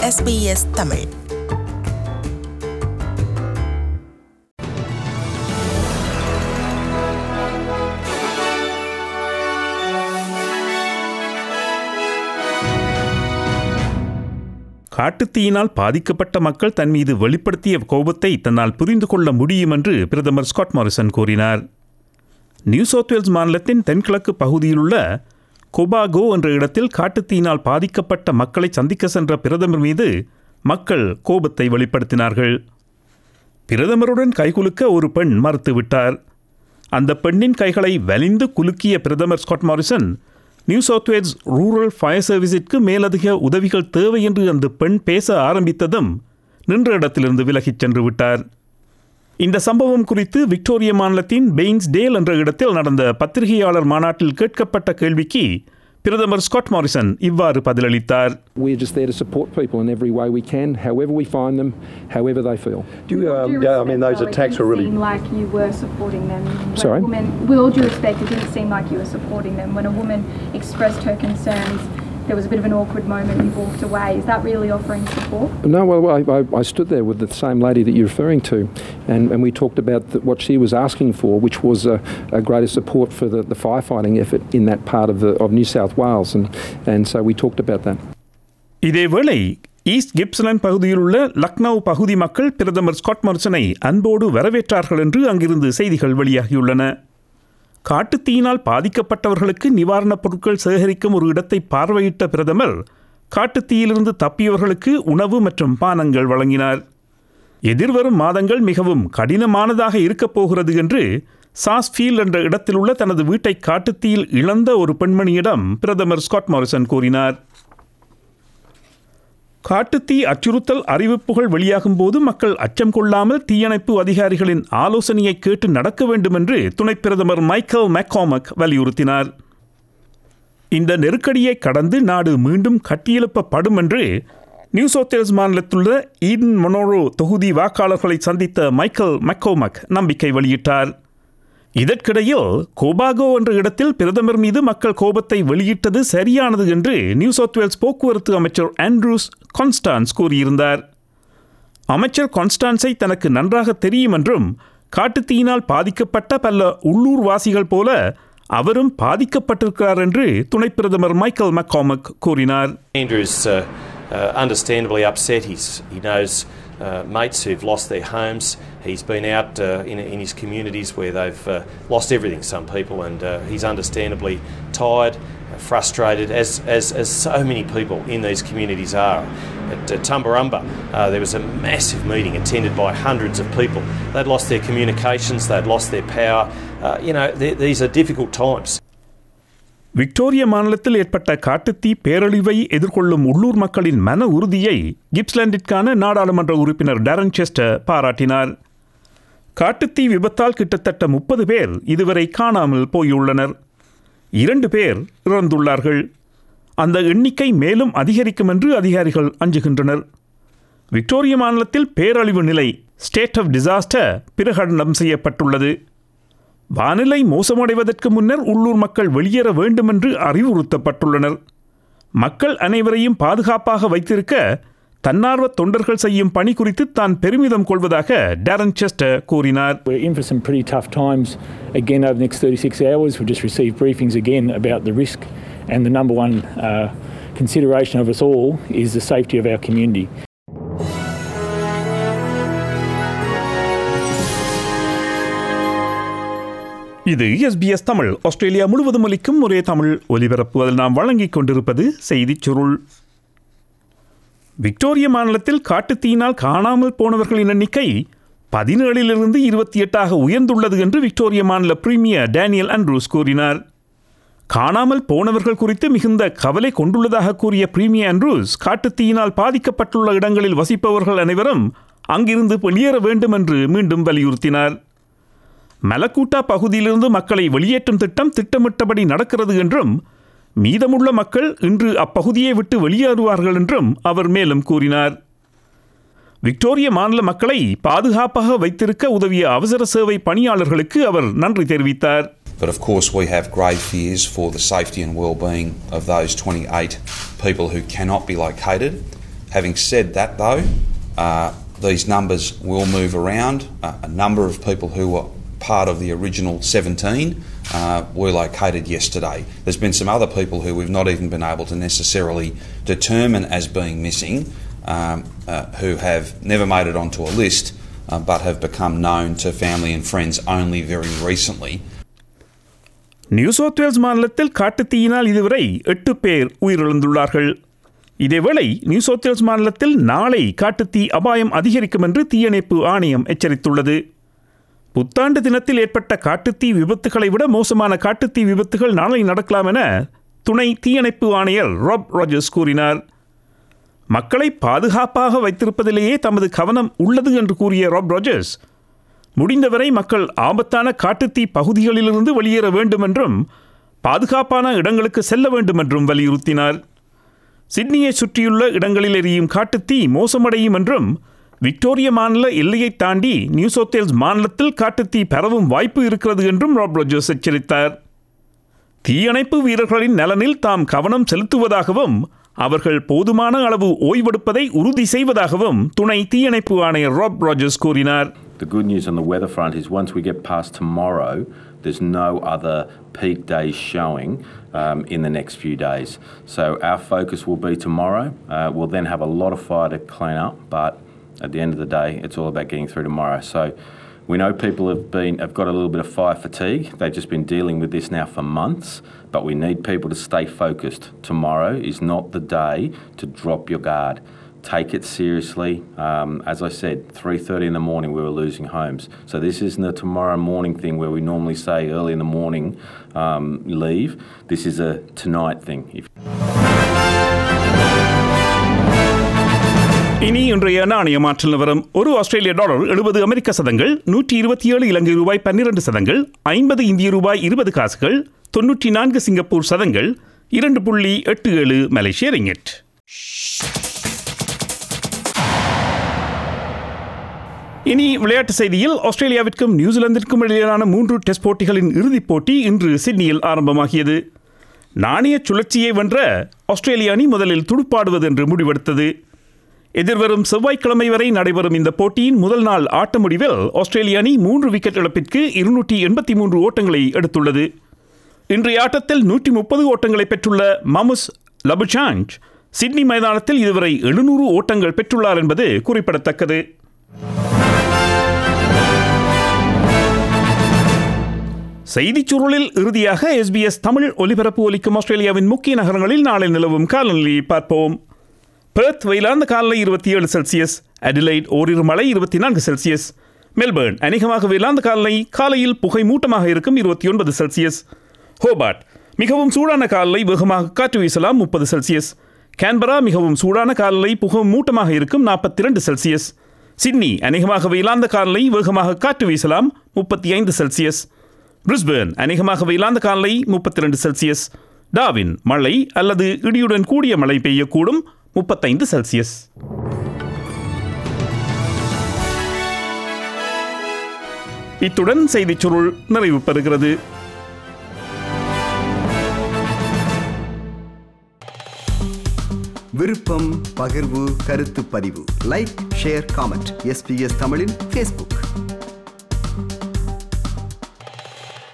SBS Tamil காட்டுத்தீயினால் பாதிக்கப்பட்ட மக்கள் தன் மீது வெளிப்படுத்திய கோபத்தை தன்னால் புரிந்து கொள்ள முடியும் என்று பிரதமர் ஸ்காட் மாரிசன் கூறினார் நியூ சவுத் வேல்ஸ் மாநிலத்தின் தென்கிழக்கு பகுதியிலுள்ள கொபாகோ என்ற இடத்தில் காட்டுத்தீயினால் பாதிக்கப்பட்ட மக்களை சந்திக்க சென்ற பிரதமர் மீது மக்கள் கோபத்தை வெளிப்படுத்தினார்கள் பிரதமருடன் கைகுலுக்க ஒரு பெண் மறுத்துவிட்டார் அந்த பெண்ணின் கைகளை வலிந்து குலுக்கிய பிரதமர் Scott Morrison New South Wales rural fire சர்வீஸிற்கு மேலதிக உதவிகள் தேவை என்று அந்த பெண் பேச ஆரம்பித்ததும் நின்ற இடத்திலிருந்து விலகிச் சென்று விட்டார் இந்த சம்பவம் குறித்து விக்டோரிய மாநிலத்தின் பெயின்ஸ் டேல் என்ற இடத்தில் நடந்த பத்திரிகையாளர் மாநாட்டில் கேட்கப்பட்ட கேள்விக்கு பிரதமர் ஸ்காட் மாரிசன் இவ்வாறு பதிலளித்தார் We're just there to support people in every way we can, however we find them, however they feel. Do you, um, Due yeah, I respect, mean, those though, it attacks didn't were really. Seem like you were supporting them. When Sorry? A woman, with all due respect, it didn't seem like you were supporting them. When a woman expressed her concerns, there was a bit of an awkward moment. You walked away. Is that really offering support? No, well, I, I, I stood there with the same lady that you're referring to, and, and we talked about the, what she was asking for, which was a, a greater support for the, the firefighting effort in that part of, the, of New South Wales, and, and so we talked about that. இதேவேளை East Gippsland பகுதியில் உள்ள லக்னோ பகுதி மக்கள் பிரதமர் Scott மாரிசனை அன்போடு வரவேற்றார்கள் என்று அங்கிருந்து செய்திகள் வெளியாகியுள்ளன காட்டுத்தீயினால் பாதிக்கப்பட்டவர்களுக்கு நிவாரணப் பொருட்கள் சேகரிக்கும் ஒரு இடத்தை பார்வையிட்ட பிரதமர் காட்டுத்தீயிலிருந்து தப்பியவர்களுக்கு உணவு மற்றும் பானங்கள் வழங்கினார் எதிர்வரும் மாதங்கள் மிகவும் கடினமானதாக இருக்கப் போகிறது என்று சாஸ்ஃபீல் என்ற இடத்தில் உள்ள தனது வீட்டை காட்டுத்தீயில் இழந்த ஒரு பெண்மணியிடம் பிரதமர் ஸ்காட் மாரிசன் கூறினார் காட்டுத்தீ அச்சுறுத்தல் அறிவிப்புகள் வெளியாகும் போது மக்கள் அச்சம் கொள்ளாமல் தீயணைப்பு அதிகாரிகளின் ஆலோசனையை கேட்டு நடக்க வேண்டும் என்று துணை பிரதமர் மைக்கேல் மெக்காமக் வலியுறுத்தினார் இந்த நெருக்கடியை கடந்து நாடு மீண்டும் கட்டியெழுப்பப்படும் என்று நியூ சவுத் வேல்ஸ் மாநிலத்திலுள்ள ஈடன் மொனோரோ தொகுதி வாக்காளர்களை சந்தித்த மைக்கேல் மெக்கோமக் நம்பிக்கை வெளியிட்டார் இதற்கிடையில் கோபாகோ என்ற இடத்தில் பிரதமர் மீது மக்கள் கோபத்தை வெளியிட்டது சரியானது என்று நியூ சவுத் வேல்ஸ் போக்குவரத்து அமைச்சர் ஆண்ட்ரூஸ் கான்ஸ்டான்ஸ் கூறியிருந்தார் அமைச்சர் கான்ஸ்டான்ஸை தனக்கு நன்றாக தெரியும் என்றும் காட்டுத்தீயினால் பாதிக்கப்பட்ட பல உள்ளூர் வாசிகள் போல அவரும் பாதிக்கப்பட்டிருக்கிறார் என்று துணை பிரதமர் மைக்கேல் மெக்காமக் கூறினார் Andrew's uh, uh, understandably upset. He's, he knows uh, mates who've lost their homes. He's been out uh, in, in his communities where they've uh, lost everything, some people, and uh, he's understandably tired, uh, frustrated, as, as, as so many people in these communities are. At uh, Tumbarumba, uh, there was a massive meeting attended by hundreds of people. They'd lost their communications, they'd lost their power. Uh, you know, th- these are difficult times. Victoria மாநிலத்தில் ஏற்பட்ட காட்டுத்தீ பேரழிவை எதிர்கொள்ளும் உள்ளூர் மக்களின் மன உறுதியை கிப்ஸ்லாண்டிற்கான நாடாளுமன்ற உறுப்பினர் டேரன் செஸ்டர் பாராட்டினார் காட்டுத்தீ விபத்தால் கிட்டத்தட்ட முப்பது பேர் இதுவரை காணாமல் போயுள்ளனர் இரண்டு பேர் இறந்துள்ளார்கள் அந்த எண்ணிக்கை மேலும் அதிகரிக்கும் என்று அதிகாரிகள் அஞ்சுகின்றனர் விக்டோரிய மாநிலத்தில் பேரழிவு நிலை ஸ்டேட் ஆஃப் டிசாஸ்டர் பிரகடனம் செய்யப்பட்டுள்ளது வானிலை மோசமடைவதற்கு முன்னர் உள்ளூர் மக்கள் வெளியேற வேண்டும் என்று அறிவுறுத்தப்பட்டுள்ளனர் மக்கள் அனைவரையும் பாதுகாப்பாக வைத்திருக்க தன்னார்வ தொண்டர்கள் செய்யும் பணி குறித்து தான் பெருமிதம் கொள்வதாக டேரன் செஸ்டர் கூறினார் We're in for some pretty tough times again over the next 36 hours. We've just received briefings again about the risk, and the number one uh, consideration of us all is the safety of our community. இது SBS Tamil Australia முழுவதும் ஒலிக்கும் ஒரே தமிழ் ஒலிபரப்பு அதில் நாம் வழங்கிக் கொண்டிருப்பது செய்திச் சுருள் விக்டோரிய மாநிலத்தில் காட்டுத்தீயினால் காணாமல் போனவர்களின் எண்ணிக்கை பதினேழிலிருந்து இருபத்தி எட்டாக உயர்ந்துள்ளது என்று விக்டோரிய மாநில பிரீமியர் டேனியல் அண்ட்ரூஸ் கூறினார் காணாமல் போனவர்கள் குறித்து மிகுந்த கவலை கொண்டுள்ளதாக கூறிய பிரீமியர் அண்ட்ரூஸ் காட்டுத்தீயினால் பாதிக்கப்பட்டுள்ள இடங்களில் வசிப்பவர்கள் அனைவரும் அங்கிருந்து வெளியேற வேண்டும் என்று மீண்டும் வலியுறுத்தினார் மலக்கூட்டா பகுதியிலிருந்து மக்களை வெளியேற்றும் திட்டம் திட்டமிட்டபடி நடக்கிறது என்றும் மீதமுள்ள மக்கள் இன்று அப்பகுதியை விட்டு வெளியேறுவார்கள் என்றும் அவர் மேலும் கூறினார் விக்டோரிய மாநில மக்களை பாதுகாப்பாக வைத்திருக்க உதவிய அவசர சேவை பணியாளர்களுக்கு அவர் நன்றி தெரிவித்தார் But of course, we have grave fears for the safety and well-being of those 28 people who cannot be located. Having said that, though, uh, these numbers will move around. Uh, a number of people who were part of the original 17 uh, were located yesterday. There's been some other people who we've not even been able to necessarily determine as being missing, um, uh, who have never made it onto a list uh, but have become known to family and friends only very recently. New South Wales மாநிலத்தில் காட்டுத்தீயினால் இதுவரை எட்டு பேர் உயிரிழந்துள்ளார்கள் இதேவேளை new South Wales மாநிலத்தில் நாளை காட்டுத்தீ அபாயம் அதிகரிக்கும் என்று தீயணைப்பு ஆணையம் எச்சரித்துள்ளது புத்தாண்டு தினத்தில் ஏற்பட்ட காட்டுத்தீ விபத்துகளை விட மோசமான காட்டுத்தீ விபத்துகள் நாளை நடக்கலாம் என துணை தீயணைப்பு ஆணையர் ராப் ராஜர்ஸ் கூறினார் மக்களை பாதுகாப்பாக வைத்திருப்பதிலேயே தமது கவனம் உள்ளது என்று கூறிய ராப் ராஜர்ஸ் முடிந்தவரை மக்கள் ஆபத்தான காட்டுத்தீ பகுதிகளிலிருந்து வெளியேற வேண்டும் என்றும் பாதுகாப்பான இடங்களுக்கு செல்ல வேண்டும் என்றும் வலியுறுத்தினார் சிட்னியை சுற்றியுள்ள இடங்களில் எரியும் காட்டுத்தீ மோசமடையும் என்றும் விக்டோரிய மாநில எல்லையை தாண்டி நியூ சவுத் வேல்ஸ் மாநிலத்தில் காட்டுத்தீ பரவும் வாய்ப்பு இருக்கிறது என்றும் ராப் ரோஜர்ஸ் எச்சரித்தார் தீயணைப்பு வீரர்களின் நலனில் தாம் கவனம் செலுத்துவதாகவும் அவர்கள் போதுமான அளவு ஓய்வெடுப்பதை உறுதி செய்வதாகவும் துணை தீயணைப்பு ஆணையர் ராப் ராஜர்ஸ் கூறினார் The good news on the weather front is once we get past tomorrow, there's no other peak days showing um, in the next few days. So our focus will be tomorrow. Uh, we'll then have a lot of fire to clean up, but at the end of the day, it's all about getting through tomorrow. So we know people have been have got a little bit of fire fatigue. They've just been dealing with this now for months, but we need people to stay focused. Tomorrow is not the day to drop your guard. Take it seriously. Um, as I said, 3:30 in the morning we were losing homes. So this isn't a tomorrow morning thing where we normally say early in the morning um, leave. This is a tonight thing. If இனி இன்றைய நாணய மாற்றல் நிலவரம் ஒரு ஆஸ்திரேலிய dollar எழுபது அமெரிக்க சதங்கள் நூற்றி இருபத்தி ஏழு இலங்கை ரூபாய் பன்னிரண்டு சதங்கள் ஐம்பது இந்திய ரூபாய் இருபது காசுகள் தொன்னூற்றி நான்கு சிங்கப்பூர் சதங்கள் இரண்டு புள்ளி எட்டு ஏழு மலேசிய ரிங்கெட் இனி விளையாட்டு செய்தியில் ஆஸ்திரேலியாவிற்கும் நியூசிலாந்திற்கும் இடையிலான மூன்று டெஸ்ட் போட்டிகளின் இறுதிப் போட்டி இன்று சிட்னியில் ஆரம்பமாகியது நாணய சுழற்சியை வென்ற ஆஸ்திரேலிய அணி முதலில் துடுப்பாடுவது என்று முடிவெடுத்தது எதிர்வரும் செவ்வாய்க்கிழமை வரை நடைபெறும் இந்த போட்டியின் முதல் நாள் ஆட்ட முடிவில் ஆஸ்திரேலிய அணி மூன்று விக்கெட் இழப்பிற்கு இருநூற்றி எண்பத்தி மூன்று ஓட்டங்களை எடுத்துள்ளது இன்றைய ஆட்டத்தில் நூற்றி முப்பது ஓட்டங்களை பெற்றுள்ள மமுஸ் லபுசாஞ்ச் சிட்னி மைதானத்தில் இதுவரை எழுநூறு ஓட்டங்கள் பெற்றுள்ளார் என்பது குறிப்பிடத்தக்கது செய்திச் சுருளில் இறுதியாக எஸ்பிஎஸ் தமிழ் ஒலிபரப்பு ஒலிக்கும் ஆஸ்திரேலியாவின் முக்கிய நகரங்களில் நாளை நிலவும் காலநிலையை பார்ப்போம் பெர்த் வெயிலாந்த காலநிலை இருபத்தி ஏழு செல்சியஸ் அடிலைட் ஓரிரு மழை இருபத்தி நான்கு செல்சியஸ் மெல்பர்ன் அநேகமாக வெயிலாந்த காலநிலை காலையில் புகை மூட்டமாக இருக்கும் இருபத்தி ஒன்பது செல்சியஸ் ஹோபார்ட் மிகவும் சூடான காலநிலை வேகமாக காற்று வீசலாம் முப்பது செல்சியஸ் கேன்பரா மிகவும் சூடான காலநிலை புகை மூட்டமாக இருக்கும் நாற்பத்தி இரண்டு செல்சியஸ் சிட்னி அநேகமாக வெயிலாந்த காலநிலை வேகமாக காற்று வீசலாம் முப்பத்தி ஐந்து செல்சியஸ் பிரிஸ்பேர்ன் அநேகமாக வெயிலாந்த காலநிலை முப்பத்தி ரெண்டு செல்சியஸ் டாவின் மழை அல்லது இடியுடன் கூடிய மழை பெய்யக்கூடும் முப்பத்தைந்து செல்சியஸ் இத்துடன் செய்திச் சுருள் நிறைவு பெறுகிறது விருப்பம் பகிர்வு கருத்து பதிவு லைக் ஷேர் காமெண்ட் எஸ்பிஎஸ் தமிழின் ஃபேஸ்புக்